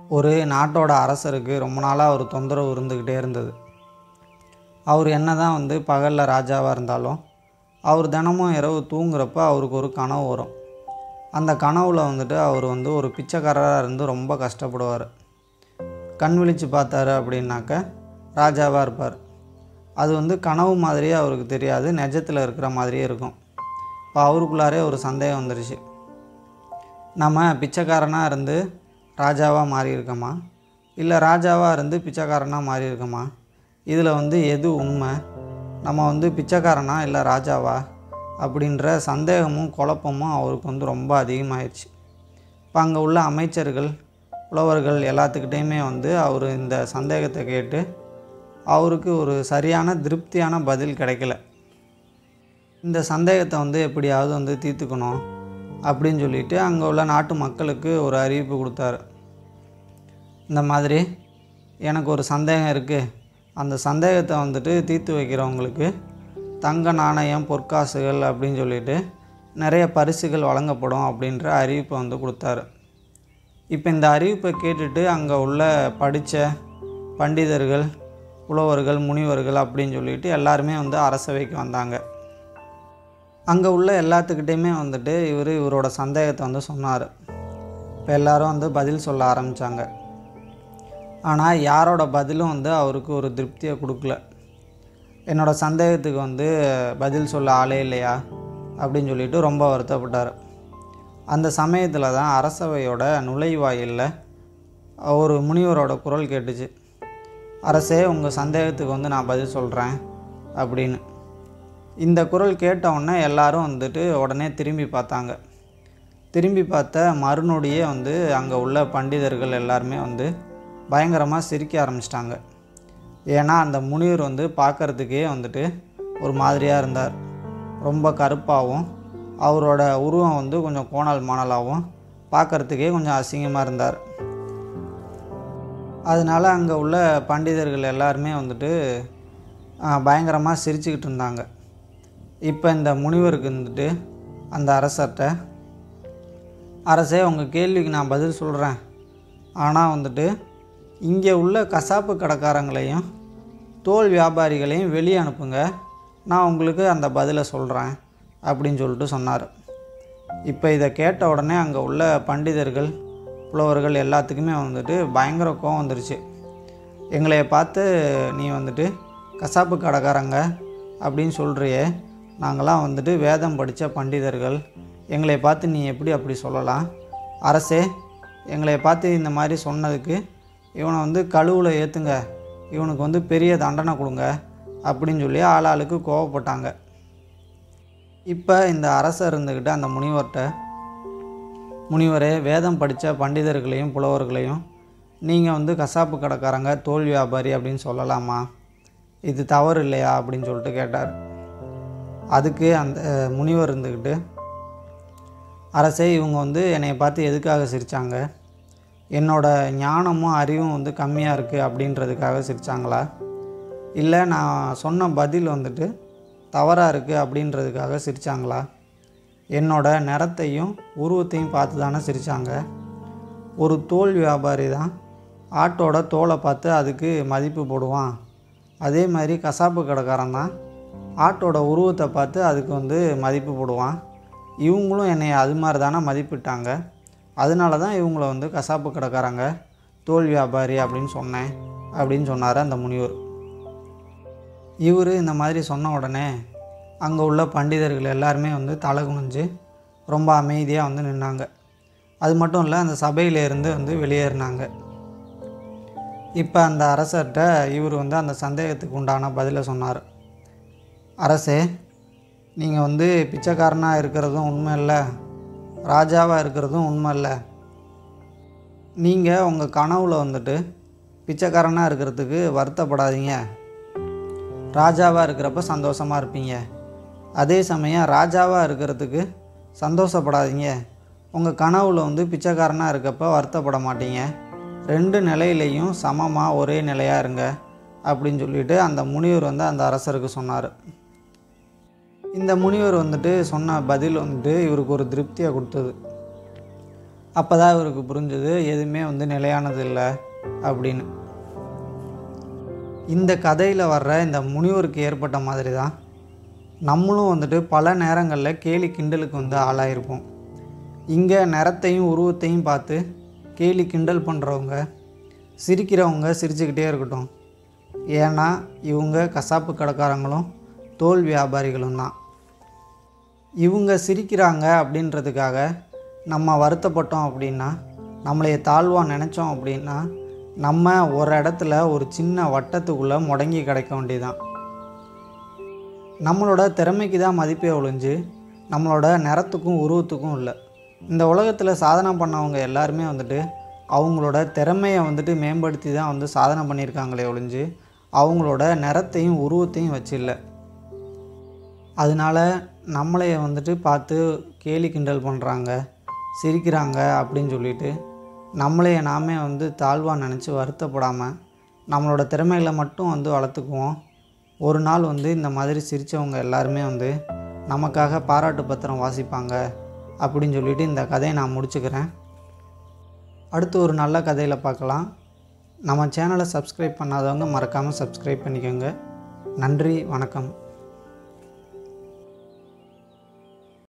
ஒரு நாட்டோட அரசருக்கு ரொம்ப நாளாக ஒரு தொந்தரவு இருந்துக்கிட்டே இருந்தது அவர் என்ன தான் வந்து பகலில் ராஜாவாக இருந்தாலும் அவர் தினமும் இரவு தூங்குறப்ப அவருக்கு ஒரு கனவு வரும் அந்த கனவில் வந்துட்டு அவர் வந்து ஒரு பிச்சைக்காரராக இருந்து ரொம்ப கஷ்டப்படுவார் கண் விழிச்சு பார்த்தாரு அப்படின்னாக்க ராஜாவாக இருப்பார் அது வந்து கனவு மாதிரியே அவருக்கு தெரியாது நிஜத்தில் இருக்கிற மாதிரியே இருக்கும் இப்போ அவருக்குள்ளாரே ஒரு சந்தேகம் வந்துருச்சு நம்ம பிச்சைக்காரனாக இருந்து ராஜாவாக மாறி இருக்கோமா இல்லை ராஜாவாக இருந்து பிச்சைக்காரனாக மாறி இருக்கோமா இதில் வந்து எது உண்மை நம்ம வந்து பிச்சைக்காரனா இல்லை ராஜாவா அப்படின்ற சந்தேகமும் குழப்பமும் அவருக்கு வந்து ரொம்ப அதிகமாகிடுச்சு இப்போ அங்கே உள்ள அமைச்சர்கள் புலவர்கள் எல்லாத்துக்கிட்டேயுமே வந்து அவர் இந்த சந்தேகத்தை கேட்டு அவருக்கு ஒரு சரியான திருப்தியான பதில் கிடைக்கல இந்த சந்தேகத்தை வந்து எப்படியாவது வந்து தீர்த்துக்கணும் அப்படின்னு சொல்லிட்டு அங்கே உள்ள நாட்டு மக்களுக்கு ஒரு அறிவிப்பு கொடுத்தாரு இந்த மாதிரி எனக்கு ஒரு சந்தேகம் இருக்குது அந்த சந்தேகத்தை வந்துட்டு தீர்த்து வைக்கிறவங்களுக்கு தங்க நாணயம் பொற்காசுகள் அப்படின்னு சொல்லிட்டு நிறைய பரிசுகள் வழங்கப்படும் அப்படின்ற அறிவிப்பை வந்து கொடுத்தாரு இப்போ இந்த அறிவிப்பை கேட்டுட்டு அங்கே உள்ள படித்த பண்டிதர்கள் புலவர்கள் முனிவர்கள் அப்படின்னு சொல்லிட்டு எல்லாருமே வந்து அரசவைக்கு வந்தாங்க அங்கே உள்ள எல்லாத்துக்கிட்டேயுமே வந்துட்டு இவர் இவரோட சந்தேகத்தை வந்து சொன்னார் இப்போ எல்லாரும் வந்து பதில் சொல்ல ஆரம்பித்தாங்க ஆனால் யாரோட பதிலும் வந்து அவருக்கு ஒரு திருப்தியை கொடுக்கல என்னோட சந்தேகத்துக்கு வந்து பதில் சொல்ல ஆளே இல்லையா அப்படின்னு சொல்லிட்டு ரொம்ப வருத்தப்பட்டார் அந்த சமயத்தில் தான் அரசவையோட நுழைவாயிலில் ஒரு முனிவரோட குரல் கேட்டுச்சு அரசே உங்கள் சந்தேகத்துக்கு வந்து நான் பதில் சொல்கிறேன் அப்படின்னு இந்த குரல் கேட்ட உடனே எல்லாரும் வந்துட்டு உடனே திரும்பி பார்த்தாங்க திரும்பி பார்த்த மறுநொடியே வந்து அங்கே உள்ள பண்டிதர்கள் எல்லாருமே வந்து பயங்கரமாக சிரிக்க ஆரம்பிச்சிட்டாங்க ஏன்னா அந்த முனிவர் வந்து பார்க்குறதுக்கே வந்துட்டு ஒரு மாதிரியாக இருந்தார் ரொம்ப கருப்பாகவும் அவரோட உருவம் வந்து கொஞ்சம் கோணல் மாணலாகவும் பார்க்குறதுக்கே கொஞ்சம் அசிங்கமாக இருந்தார் அதனால் அங்கே உள்ள பண்டிதர்கள் எல்லாருமே வந்துட்டு பயங்கரமாக சிரிச்சுக்கிட்டு இருந்தாங்க இப்போ இந்த முனிவருக்கு வந்துட்டு அந்த அரசர்கிட்ட அரசே உங்கள் கேள்விக்கு நான் பதில் சொல்கிறேன் ஆனால் வந்துட்டு இங்கே உள்ள கசாப்பு கடைக்காரங்களையும் தோல் வியாபாரிகளையும் வெளியே அனுப்புங்க நான் உங்களுக்கு அந்த பதிலை சொல்கிறேன் அப்படின்னு சொல்லிட்டு சொன்னார் இப்போ இதை கேட்ட உடனே அங்கே உள்ள பண்டிதர்கள் புலவர்கள் எல்லாத்துக்குமே வந்துட்டு பயங்கர கோவம் வந்துருச்சு எங்களைய பார்த்து நீ வந்துட்டு கசாப்பு கடைக்காரங்க அப்படின்னு சொல்கிறியே நாங்களாம் வந்துட்டு வேதம் படித்த பண்டிதர்கள் எங்களை பார்த்து நீ எப்படி அப்படி சொல்லலாம் அரசே எங்களை பார்த்து இந்த மாதிரி சொன்னதுக்கு இவனை வந்து கழுவில் ஏற்றுங்க இவனுக்கு வந்து பெரிய தண்டனை கொடுங்க அப்படின்னு சொல்லி ஆளாளுக்கு கோவப்பட்டாங்க இப்போ இந்த அரசர் இருந்துக்கிட்டு அந்த முனிவர்கிட்ட முனிவரே வேதம் படித்த பண்டிதர்களையும் புலவர்களையும் நீங்கள் வந்து கசாப்பு கடைக்காரங்க தோல் வியாபாரி அப்படின்னு சொல்லலாமா இது தவறு இல்லையா அப்படின்னு சொல்லிட்டு கேட்டார் அதுக்கு அந்த முனிவர் இருந்துக்கிட்டு அரசே இவங்க வந்து என்னை பார்த்து எதுக்காக சிரித்தாங்க என்னோட ஞானமும் அறிவும் வந்து கம்மியாக இருக்குது அப்படின்றதுக்காக சிரித்தாங்களா இல்லை நான் சொன்ன பதில் வந்துட்டு தவறாக இருக்குது அப்படின்றதுக்காக சிரித்தாங்களா என்னோட நிறத்தையும் உருவத்தையும் பார்த்து தானே சிரித்தாங்க ஒரு தோல் வியாபாரி தான் ஆட்டோட தோலை பார்த்து அதுக்கு மதிப்பு போடுவான் அதே மாதிரி கசாப்பு கடைக்காரன் தான் ஆட்டோட உருவத்தை பார்த்து அதுக்கு வந்து மதிப்பு போடுவான் இவங்களும் என்னை அது மாதிரி தானே மதிப்பிட்டாங்க அதனால தான் இவங்கள வந்து கசாப்பு கடைக்காரங்க தோல் வியாபாரி அப்படின்னு சொன்னேன் அப்படின்னு சொன்னார் அந்த முனிவர் இவர் இந்த மாதிரி சொன்ன உடனே அங்கே உள்ள பண்டிதர்கள் எல்லாருமே வந்து தலை குனிஞ்சு ரொம்ப அமைதியாக வந்து நின்னாங்க அது மட்டும் இல்லை அந்த சபையிலேருந்து வந்து வெளியேறினாங்க இப்போ அந்த அரசர்கிட்ட இவர் வந்து அந்த சந்தேகத்துக்கு உண்டான பதிலை சொன்னார் அரசே நீங்கள் வந்து பிச்சைக்காரனாக இருக்கிறதும் உண்மை இல்லை ராஜாவாக இருக்கிறதும் உண்மை இல்லை நீங்கள் உங்கள் கனவுல வந்துட்டு பிச்சைக்காரனாக இருக்கிறதுக்கு வருத்தப்படாதீங்க ராஜாவாக இருக்கிறப்ப சந்தோஷமாக இருப்பீங்க அதே சமயம் ராஜாவாக இருக்கிறதுக்கு சந்தோஷப்படாதீங்க உங்கள் கனவுல வந்து பிச்சைக்காரனாக இருக்கப்ப வருத்தப்பட மாட்டீங்க ரெண்டு நிலையிலையும் சமமாக ஒரே நிலையாக இருங்க அப்படின்னு சொல்லிட்டு அந்த முனிவர் வந்து அந்த அரசருக்கு சொன்னார் இந்த முனிவர் வந்துட்டு சொன்ன பதில் வந்துட்டு இவருக்கு ஒரு திருப்தியை கொடுத்தது அப்போ தான் இவருக்கு புரிஞ்சது எதுவுமே வந்து நிலையானது இல்லை அப்படின்னு இந்த கதையில் வர்ற இந்த முனிவருக்கு ஏற்பட்ட மாதிரி தான் நம்மளும் வந்துட்டு பல நேரங்களில் கேலி கிண்டலுக்கு வந்து ஆளாயிருப்போம் இங்கே நிறத்தையும் உருவத்தையும் பார்த்து கேலி கிண்டல் பண்ணுறவங்க சிரிக்கிறவங்க சிரிச்சுக்கிட்டே இருக்கட்டும் ஏன்னா இவங்க கசாப்பு கடைக்காரங்களும் தோல் வியாபாரிகளும் தான் இவங்க சிரிக்கிறாங்க அப்படின்றதுக்காக நம்ம வருத்தப்பட்டோம் அப்படின்னா நம்மளைய தாழ்வாக நினச்சோம் அப்படின்னா நம்ம ஒரு இடத்துல ஒரு சின்ன வட்டத்துக்குள்ளே முடங்கி கிடைக்க வேண்டியதான் நம்மளோட திறமைக்கு தான் மதிப்பே ஒழிஞ்சு நம்மளோட நிறத்துக்கும் உருவத்துக்கும் இல்லை இந்த உலகத்தில் சாதனை பண்ணவங்க எல்லாருமே வந்துட்டு அவங்களோட திறமையை வந்துட்டு மேம்படுத்தி தான் வந்து சாதனை பண்ணியிருக்காங்களே ஒழிஞ்சு அவங்களோட நிறத்தையும் உருவத்தையும் வச்சு இல்லை அதனால நம்மளைய வந்துட்டு பார்த்து கேலி கிண்டல் பண்ணுறாங்க சிரிக்கிறாங்க அப்படின்னு சொல்லிட்டு நம்மளைய நாமே வந்து தாழ்வாக நினச்சி வருத்தப்படாமல் நம்மளோட திறமைகளை மட்டும் வந்து வளர்த்துக்குவோம் ஒரு நாள் வந்து இந்த மாதிரி சிரித்தவங்க எல்லாருமே வந்து நமக்காக பாராட்டு பத்திரம் வாசிப்பாங்க அப்படின்னு சொல்லிட்டு இந்த கதையை நான் முடிச்சுக்கிறேன் அடுத்து ஒரு நல்ல கதையில் பார்க்கலாம் நம்ம சேனலை சப்ஸ்கிரைப் பண்ணாதவங்க மறக்காமல் சப்ஸ்கிரைப் பண்ணிக்கோங்க நன்றி வணக்கம்